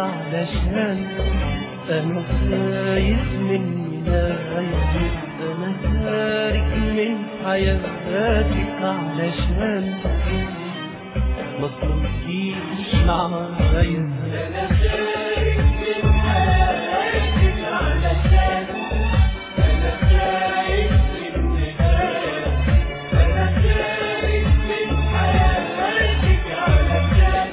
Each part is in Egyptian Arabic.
علشان انا خايف من نهايتي انا تارك من حياتك علشان ما تمشيش معايا انا خارج من حياتك علشان انا خايف من نهاية انا خارج من حياتك علشان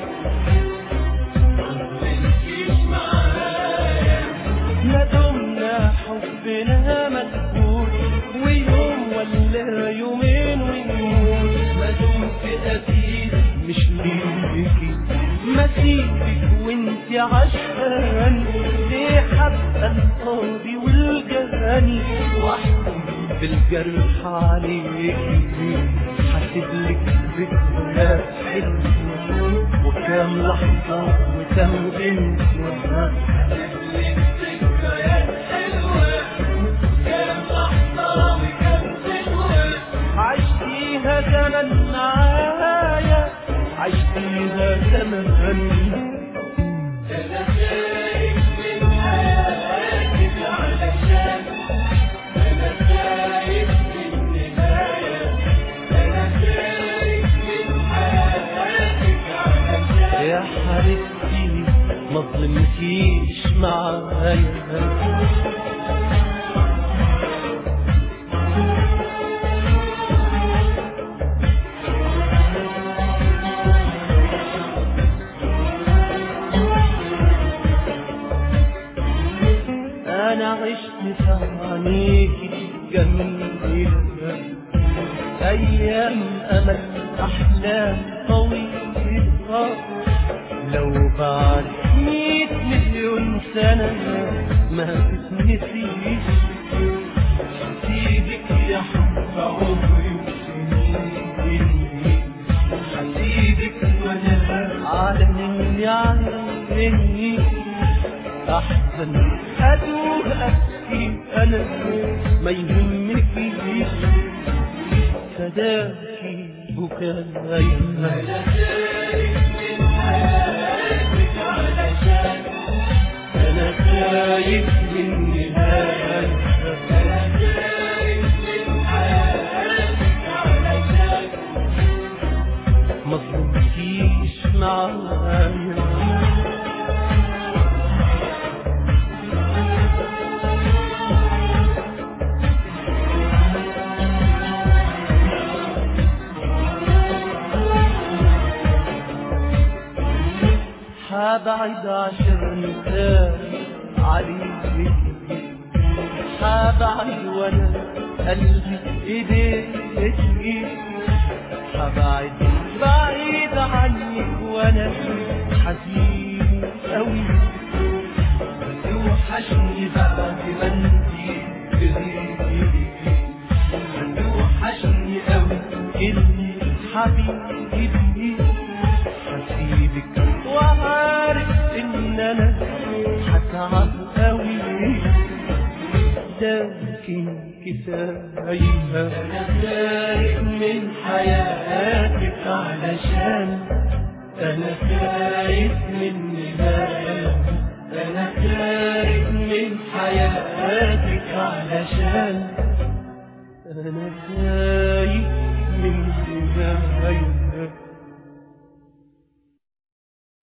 ما تمشيش معايا ما دمنا حبنا مسؤول ويوم ولا يومين ونموت ما دمت أكيد مش ليكي ما سيبك وانت عشان ليه حبقى القاضي والجاني واحكم بالجرح عليكي حسيبلك ذكريات حلوة وكام لحظة وكام غنوة ذكريات حلوة كم لحظة وكم ذكرى عشتيها زمن معايا عشتيها زمن أنا خايف من حياتك علشان أنا خايف من نهاية أنا خايف من حياتك علشان يا حبيبتي ما ظلمتيش معايا انا عشت في عينيكي جميلة ايام امل احلام طويلة لو بعد مية مليون سنة ما تتنسيش هسيبك يا حب عمري وسنين هسيبك وانا على مني عيني احزن اتوه ابكي انا ما يهمكيش فداكي بكايا أنا خايف من حياتك علشان انا خايف من نهاية أنا خايف من حياتك علشان ما تظلمكيش معايا حبعد عشان تاني عليك حبعد وانا قلبي ايديك حبعد بعيد عنك وانا حزين قوي توحشني بعد ما انتي تغيبي توحشني قوي اني حبيبي هسيبك وعارف ان انا هتعب قوي لكن كفايه انا خايف من حياتك علشان انا خايف